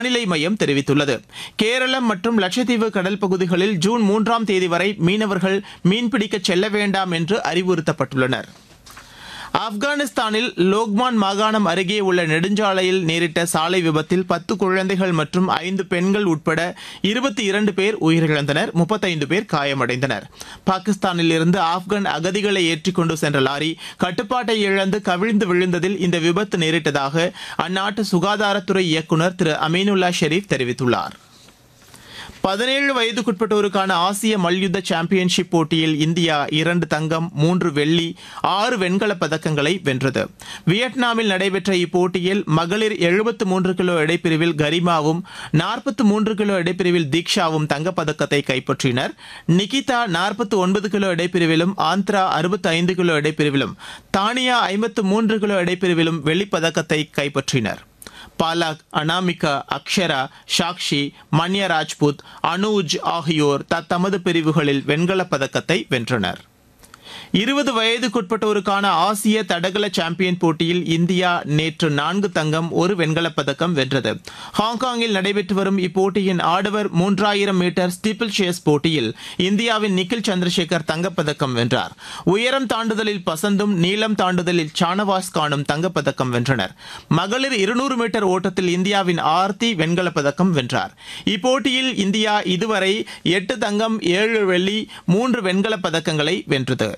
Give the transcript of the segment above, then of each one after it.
வானிலை மையம் தெரிவித்துள்ளது கேரளம் மற்றும் லட்சத்தீவு கடல் பகுதிகளில் ஜூன் மூன்றாம் தேதி வரை மீனவர்கள் மீன்பிடிக்க செல்ல வேண்டாம் என்று அறிவுறுத்தப்பட்டுள்ளனர் ஆப்கானிஸ்தானில் லோக்மான் மாகாணம் அருகே உள்ள நெடுஞ்சாலையில் நேரிட்ட சாலை விபத்தில் பத்து குழந்தைகள் மற்றும் ஐந்து பெண்கள் உட்பட இருபத்தி இரண்டு பேர் உயிரிழந்தனர் முப்பத்தைந்து பேர் காயமடைந்தனர் பாகிஸ்தானில் இருந்து ஆப்கான் அகதிகளை ஏற்றிக் கொண்டு சென்ற லாரி கட்டுப்பாட்டை இழந்து கவிழ்ந்து விழுந்ததில் இந்த விபத்து நேரிட்டதாக அந்நாட்டு சுகாதாரத்துறை இயக்குநர் திரு அமீனுல்லா ஷெரீப் தெரிவித்துள்ளார் பதினேழு வயதுக்குட்பட்டோருக்கான ஆசிய மல்யுத்த சாம்பியன்ஷிப் போட்டியில் இந்தியா இரண்டு தங்கம் மூன்று வெள்ளி ஆறு வெண்கலப் பதக்கங்களை வென்றது வியட்நாமில் நடைபெற்ற இப்போட்டியில் மகளிர் எழுபத்து மூன்று கிலோ எடைப்பிரிவில் கரிமாவும் நாற்பத்து மூன்று கிலோ எடைப்பிரிவில் தீக்ஷாவும் தங்கப்பதக்கத்தை கைப்பற்றினர் நிகிதா நாற்பத்து ஒன்பது கிலோ எடைப்பிரிவிலும் ஆந்திரா அறுபத்தி ஐந்து கிலோ எடைப்பிரிவிலும் தானியா ஐம்பத்து மூன்று கிலோ எடைப்பிரிவிலும் வெள்ளிப்பதக்கத்தை கைப்பற்றினர் பாலாக் அனாமிகா அக்ஷரா சாக்ஷி மன்யா ராஜ்புத் அனூஜ் ஆகியோர் தத்தமது பிரிவுகளில் வெண்கலப் பதக்கத்தை வென்றனர் இருபது வயதுக்குட்பட்டோருக்கான ஆசிய தடகள சாம்பியன் போட்டியில் இந்தியா நேற்று நான்கு தங்கம் ஒரு வெண்கலப் பதக்கம் வென்றது ஹாங்காங்கில் நடைபெற்று வரும் இப்போட்டியின் ஆடவர் மூன்றாயிரம் மீட்டர் ஸ்டீப்பிள் சேஸ் போட்டியில் இந்தியாவின் நிக்கில் சந்திரசேகர் தங்கப்பதக்கம் வென்றார் உயரம் தாண்டுதலில் பசந்தும் நீளம் தாண்டுதலில் சானவாஸ் கானும் தங்கப்பதக்கம் வென்றனர் மகளிர் இருநூறு மீட்டர் ஓட்டத்தில் இந்தியாவின் ஆர்த்தி வெண்கலப் பதக்கம் வென்றார் இப்போட்டியில் இந்தியா இதுவரை எட்டு தங்கம் ஏழு வெள்ளி மூன்று வெண்கலப் பதக்கங்களை வென்றது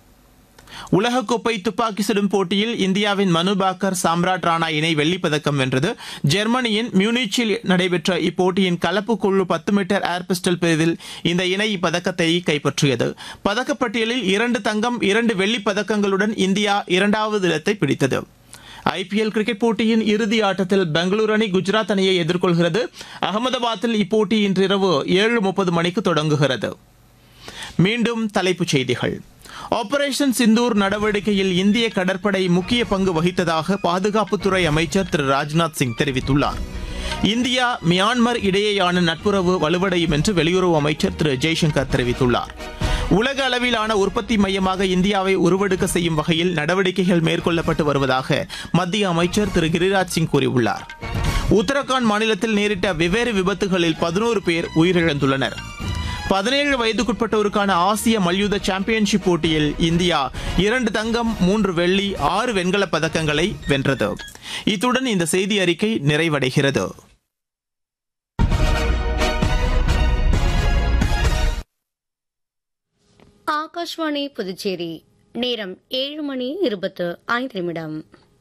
உலகக்கோப்பை துப்பாக்கி சுடும் போட்டியில் இந்தியாவின் மனு பாக்கர் சாம்ராட் ராணா இணை வெள்ளிப்பதக்கம் வென்றது ஜெர்மனியின் மியூனிச்சில் நடைபெற்ற இப்போட்டியின் கலப்பு குழு பத்து மீட்டர் ஏர் பிஸ்டல் பிரிவில் இந்த இணை இப்பதக்கத்தை கைப்பற்றியது பதக்கப்பட்டியலில் இரண்டு தங்கம் இரண்டு வெள்ளிப் பதக்கங்களுடன் இந்தியா இரண்டாவது இடத்தை பிடித்தது ஐபிஎல் கிரிக்கெட் போட்டியின் இறுதி ஆட்டத்தில் பெங்களூரு அணி குஜராத் அணியை எதிர்கொள்கிறது அகமதாபாத்தில் இப்போட்டி இன்றிரவு ஏழு முப்பது மணிக்கு தொடங்குகிறது மீண்டும் தலைப்புச் செய்திகள் ஆபரேஷன் சிந்தூர் நடவடிக்கையில் இந்திய கடற்படை முக்கிய பங்கு வகித்ததாக பாதுகாப்புத்துறை அமைச்சர் திரு ராஜ்நாத் சிங் தெரிவித்துள்ளார் இந்தியா மியான்மர் இடையேயான நட்புறவு வலுவடையும் என்று வெளியுறவு அமைச்சர் திரு ஜெய்சங்கர் தெரிவித்துள்ளார் உலக அளவிலான உற்பத்தி மையமாக இந்தியாவை உருவெடுக்க செய்யும் வகையில் நடவடிக்கைகள் மேற்கொள்ளப்பட்டு வருவதாக மத்திய அமைச்சர் திரு கிரிராஜ் சிங் கூறியுள்ளார் உத்தரகாண்ட் மாநிலத்தில் நேரிட்ட வெவ்வேறு விபத்துகளில் பதினோரு பேர் உயிரிழந்துள்ளனர் பதினேழு வயதுக்குட்பட்டோருக்கான ஆசிய மல்யுத்த சாம்பியன்ஷிப் போட்டியில் இந்தியா இரண்டு தங்கம் மூன்று வெள்ளி ஆறு வெண்கலப் பதக்கங்களை வென்றது இத்துடன் இந்த செய்தி அறிக்கை நிறைவடைகிறது ஆகாஷ்வாணி புதுச்சேரி நேரம் ஏழு மணி இருபத்து ஐந்து நிமிடம்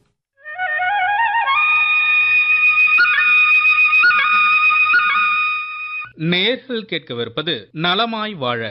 நேர்கள் கேட்கவிருப்பது நலமாய் வாழ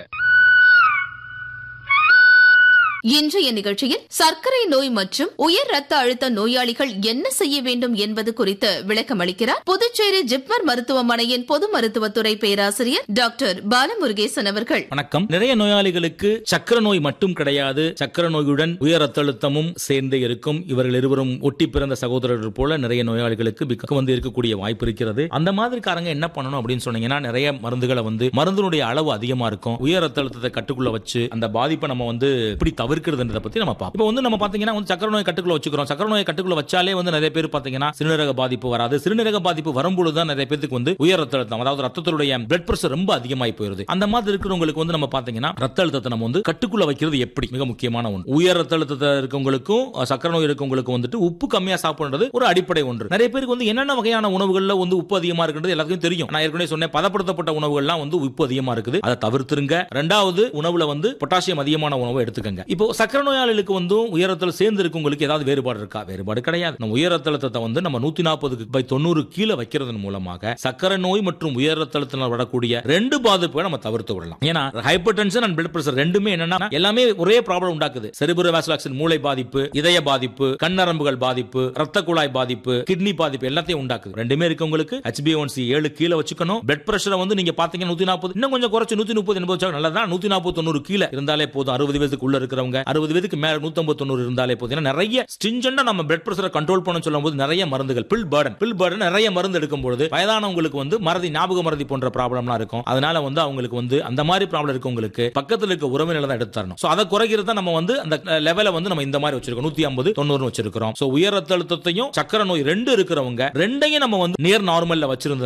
இன்றைய நிகழ்ச்சியில் சர்க்கரை நோய் மற்றும் உயர் ரத்த அழுத்த நோயாளிகள் என்ன செய்ய வேண்டும் என்பது குறித்து விளக்கம் அளிக்கிறார் புதுச்சேரி ஜிப்மர் மருத்துவமனையின் பொது மருத்துவத்துறை பேராசிரியர் டாக்டர் பாலமுருகேசன் அவர்கள் வணக்கம் நிறைய நோயாளிகளுக்கு சக்கர நோய் மட்டும் கிடையாது சக்கர நோயுடன் உயர் ரத்த அழுத்தமும் சேர்ந்து இருக்கும் இவர்கள் இருவரும் ஒட்டி பிறந்த சகோதரர்கள் போல நிறைய நோயாளிகளுக்கு பிக்க வந்து இருக்கக்கூடிய வாய்ப்பு இருக்கிறது அந்த மாதிரிக்காரங்க என்ன பண்ணணும் அப்படின்னு சொன்னீங்கன்னா நிறைய மருந்துகளை வந்து மருந்தினுடைய அளவு அதிகமா இருக்கும் உயர் ரத்த அழுத்தத்தை கட்டுக்குள்ள வச்சு அந்த பாதிப்பை நம்ம வந்து எப்படி தவிர்க்கிறதுன்றத பத்தி நம்ம பார்ப்போம் இப்போ வந்து நம்ம பாத்தீங்கன்னா வந்து சக்கர நோய் கட்டுக்குள்ள வச்சுக்கிறோம் சக்கர நோயை கட்டுக்குள்ள வச்சாலே வந்து நிறைய பேர் பாத்தீங்கன்னா சிறுநீரக பாதிப்பு வராது சிறுநீரக பாதிப்பு வரும்பொழுது தான் நிறைய பேருக்கு வந்து உயர் ரத்த அழுத்தம் அதாவது ரத்தத்துடைய பிளட் பிரஷர் ரொம்ப அதிகமாகி போயிருது அந்த மாதிரி இருக்கிறவங்களுக்கு வந்து நம்ம பாத்தீங்கன்னா ரத்த அழுத்தத்தை நம்ம வந்து கட்டுக்குள்ள வைக்கிறது எப்படி மிக முக்கியமான ஒன்று உயர் ரத்த அழுத்தத்தை இருக்கவங்களுக்கும் அஹ், சக்கரை நோய் இருக்கவங்களுக்கும் வந்துட்டு உப்பு கம்மியா சாப்பிடுறது ஒரு அடிப்படை ஒன்று நிறைய பேருக்கு வந்து என்னென்ன வகையான உணவுகள்ல வந்து உப்பு அதிகமா இருக்கிறது எல்லாத்துக்கும் தெரியும் நான் ஏற்கனவே சொன்னேன் பதப்படுத்தப்பட்ட உணவுகள்லாம் வந்து உப்பு அதிகமா இருக்குது அதை தவிர்த்துருங்க ரெண்டாவது உணவுல வந்து பொட்டாசியம் அதிகமான உணவை எடுத்துக்கங்க இப்போ சக்கரை நோயாளிகளுக்கு வந்து உயரத்தில் சேர்ந்து இருக்கவங்களுக்கு ஏதாவது வேறுபாடு இருக்கா வேறுபாடு கிடையாது நம்ம உயர் ரத்த அழுத்தத்தை வந்து நம்ம நூத்தி நாற்பதுக்கு பை தொண்ணூறு கீழே வைக்கிறதன் மூலமாக சக்கரை நோய் மற்றும் உயர் ரத்த அழுத்தத்தில் வரக்கூடிய ரெண்டு பாதிப்புகளை நம்ம தவிர்த்து விடலாம் ஏன்னா hypertension and blood pressure ரெண்டுமே என்னன்னா எல்லாமே ஒரே ப்ராப்ளம் உண்டாக்குது செரிபுர வாசலாக்சின் மூளை பாதிப்பு இதய பாதிப்பு கண்ணரம்புகள் பாதிப்பு ரத்த குழாய் பாதிப்பு கிட்னி பாதிப்பு எல்லாத்தையும் உண்டாக்குது ரெண்டுமே இருக்கவங்களுக்கு HbA1c ஏழு கீழே வச்சுக்கணும் பிளட் பிரஷரை வந்து நீங்க பாத்தீங்கன்னா நூத்தி நாற்பது இன்னும் கொஞ்சம் குறைச்சு நூத்தி முப்பது எண்பது நல்லதான் நூத்தி நாற்பது தொண்ணூறு கீழே இருந்தாலே போதும் அறுபது வயசுக்கு உள்ள இருக்கிறவங்க இருக்கிறவங்க அறுபது வயதுக்கு மேல நூத்தம்பது தொண்ணூறு இருந்தாலே போதும் நிறைய ஸ்டிஞ்சண்டா நம்ம பிளட் பிரஷரை கண்ட்ரோல் பண்ண சொல்லும் போது நிறைய மருந்துகள் பில் பர்டன் பில் பர்டன் நிறைய மருந்து எடுக்கும் பொழுது வயதானவங்களுக்கு வந்து மறதி ஞாபக மறதி போன்ற ப்ராப்ளம்லாம் இருக்கும் அதனால வந்து அவங்களுக்கு வந்து அந்த மாதிரி ப்ராப்ளம் இருக்கவங்களுக்கு பக்கத்துல இருக்க உறவினர் தான் எடுத்து தரணும் சோ அதை குறைக்கிறது தான் நம்ம வந்து அந்த லெவலை வந்து நம்ம இந்த மாதிரி வச்சிருக்கோம் நூத்தி ஐம்பது தொண்ணூறு வச்சிருக்கிறோம் சோ உயர் ரத்த அழுத்தத்தையும் சக்கரை நோய் ரெண்டு இருக்கிறவங்க ரெண்டையும் நம்ம வந்து நேர் நார்மல்ல வச்சிருந்தோம்